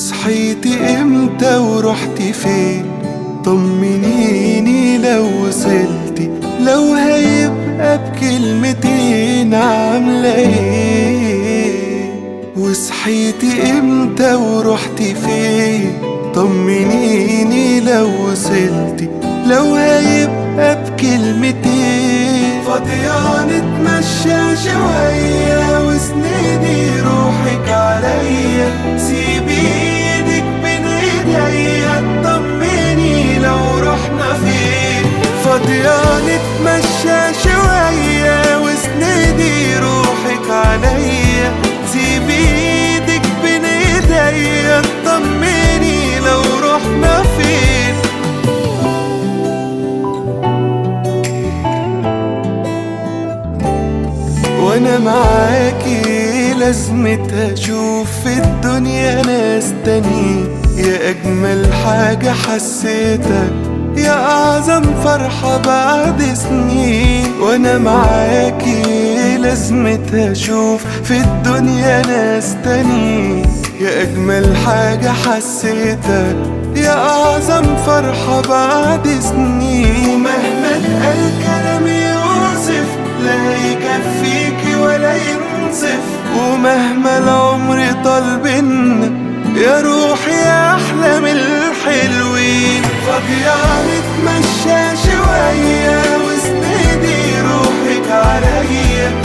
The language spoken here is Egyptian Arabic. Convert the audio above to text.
وصحيتي امتى ورحتي فين طمنيني لو وصلتي لو هيبقى بكلمتين عاملة ايه وصحيتي امتى ورحتي فين طمنيني لو وصلتي لو هيبقى بكلمتين فاضية نتمشى شوية واسندي روحك عليا سيبي ايدك بين ايديا طمني لو رحنا فين فاضية نتمشى شوية واسندي روحك عليا سيبي ايدك بين ايديا طمني لو رحنا فين وانا معاكي لازمتها اشوف في الدنيا ناس تانيين يا اجمل حاجة حسيتها يا اعظم فرحة بعد سنين وانا معاكي لازمتها اشوف في الدنيا ناس تانيين يا اجمل حاجة حسيتها يا اعظم فرحة بعد سنين ومهما اتقال كلام يوصف لا يكفيكي ولا ينصف ومهما العمر طال بينا يا روحي يا احلام الحلوين فاضية نتمشى شوية واسندي روحك عليا